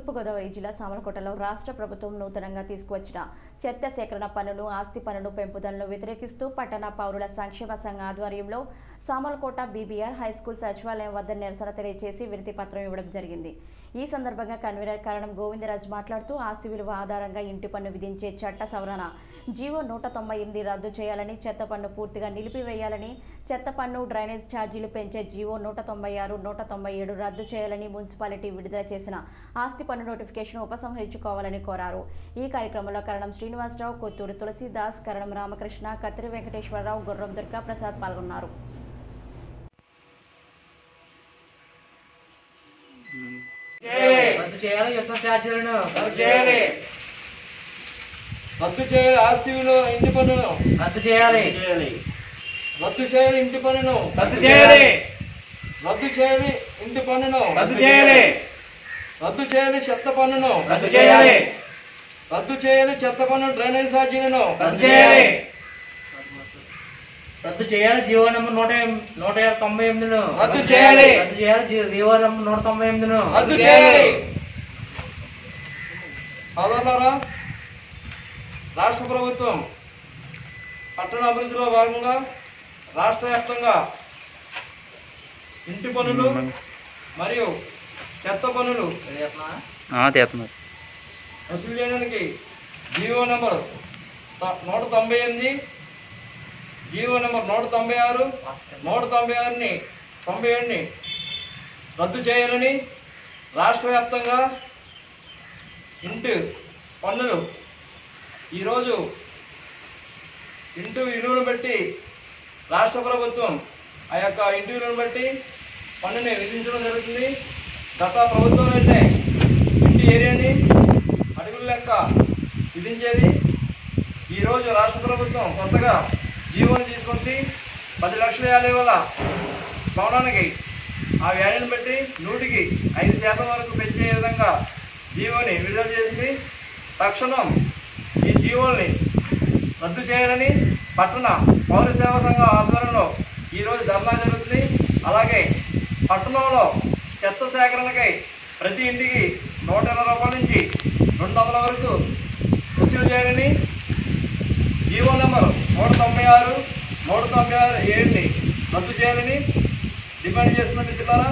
తూర్పుగోదావరి జిల్లా సామలకోటలో రాష్ట్ర ప్రభుత్వం నూతనంగా తీసుకువచ్చిన చెత్త సేకరణ పన్నును ఆస్తి పన్నును పెంపుదలను వ్యతిరేకిస్తూ పట్టణ పౌరుల సంక్షేమ సంఘ ఆధ్వర్యంలో సామలకోట బీబీఆర్ హైస్కూల్ సచివాలయం వద్ద నిరసన తెలియజేసి వినతి పత్రం ఇవ్వడం జరిగింది ఈ సందర్భంగా కన్వీనర్ కారణం గోవిందరాజు మాట్లాడుతూ ఆస్తి విలువ ఆధారంగా ఇంటి పన్ను విధించే చట్ట సవరణ జీవో నూట తొంభై ఎనిమిది రద్దు చేయాలని చెత్త పన్ను పూర్తిగా నిలిపివేయాలని చెత్త పన్ను డ్రైనేజ్ ఛార్జీలు పెంచే జీవో నూట తొంభై ఆరు నూట తొంభై ఏడు రద్దు చేయాలని మున్సిపాలిటీ విడుదల చేసిన ఆస్తి పన్ను నోటిఫికేషన్ ఉపసంహరించుకోవాలని కోరారు ఈ కార్యక్రమంలో కరణం శ్రీనివాసరావు కొత్తూరు తులసిదాస్ కరణం రామకృష్ణ కత్తిరి వెంకటేశ్వరరావు గుర్రం దుర్గా ప్రసాద్ పాల్గొన్నారు రద్దు చేయాలి యుద్ధ ఛార్జీలను రద్దు చేయాలి రద్దు చేయాలి ఆస్తి విలువ ఇంటి పన్నును రద్దు చేయాలి రద్దు చేయాలి ఇంటి పన్నును రద్దు చేయాలి రద్దు చేయాలి ఇంటి పన్నును రద్దు చేయాలి రద్దు చేయాలి చెత్త పన్నును రద్దు చేయాలి రద్దు చేయాలి చెత్త పన్ను డ్రైనేజ్ ఛార్జీలను రద్దు చేయాలి రద్దు చేయాలి జీవో నెంబర్ నూట ఎం- నూట తొంభై ఎనిమిదిను రద్దు చేయాలి. రద్దు చేయాలి జీ- జీవో నెంబర్ నూట తొంభై ఎనిమిదిను రద్దు చేయాలి సోదరులారా రాష్ట్ర ప్రభుత్వం పట్టణ అభివృద్ధిలో భాగంగా రాష్ట్ర వ్యాప్తంగా ఇంటి పనులు మరియు చెత్త పనులు తీస్తున్నారు వసూలు చేయడానికి జీవో నెంబర్ త- నూట తొంభై ఎనిమిది జీవో నెంబర్ నూట తొంభై ఆరు నూట తొంభై ఆరుని తొంభై ఏడుని రద్దు చేయాలని రాష్ట్ర వ్యాప్తంగా ఇంటి పన్నులు ఈరోజు ఇంటి విలువను బట్టి రాష్ట్ర ప్రభుత్వం ఆ యొక్క ఇంటి విలువను బట్టి పన్నుని విధించడం జరుగుతుంది గత ప్రభుత్వం అయితే ఇంటి ఏరియాని అడుగుల లెక్క విధించేది ఈరోజు రాష్ట్ర ప్రభుత్వం కొత్తగా జీవోని తీసుకొచ్చి పది లక్షల యాభై వేల భవనానికి ఆ వ్యాధిని బట్టి నూటికి ఐదు శాతం వరకు పెంచే విధంగా జీవోని విడుదల చేసింది తక్షణం ఈ జీవోల్ని రద్దు చేయాలని పట్టణ పౌర సేవా సంఘం ఆధ్వర్యంలో ఈరోజు ధర్నా జరుగుతుంది అలాగే పట్టణంలో చెత్త సేకరణకై ప్రతి ఇంటికి నూట ఇరవై రూపాయల నుంచి రెండు వందల వరకు వసూలు చేయాలని జీవో నెంబర్ నూట తొంభై ఆరు నూట తొంభై ఆరు ఏడుని రద్దు చేయాలని డిమాండ్ చేస్తున్న మిత్రులారా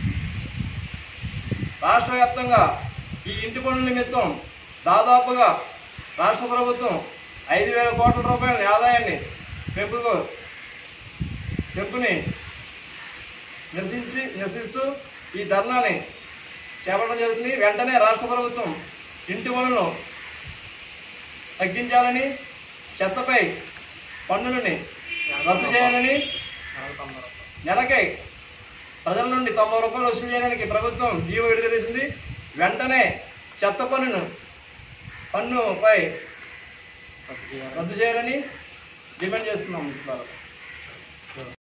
రాష్ట్ర వ్యాప్తంగా ఈ ఇంటి పనుల నిమిత్తం దాదాపుగా రాష్ట్ర ప్రభుత్వం ఐదు వేల కోట్ల రూపాయల ఆదాయాన్ని పెంపుకు పెంపుని నిరసించి నిరసిస్తూ ఈ ధర్నాని చేపట్టడం జరుగుతుంది వెంటనే రాష్ట్ర ప్రభుత్వం ఇంటి పనులను తగ్గించాలని చెత్తపై పన్నులని రద్దు చేయాలని నెలకై ప్రజల నుండి తొంభై రూపాయలు వసూలు చేయడానికి ప్రభుత్వం జీవో విడుదల చేసింది వెంటనే చెత్త పన్నును పన్నుపై రద్దు చేయాలని డిమాండ్ చేస్తున్నాం మిత్రులారా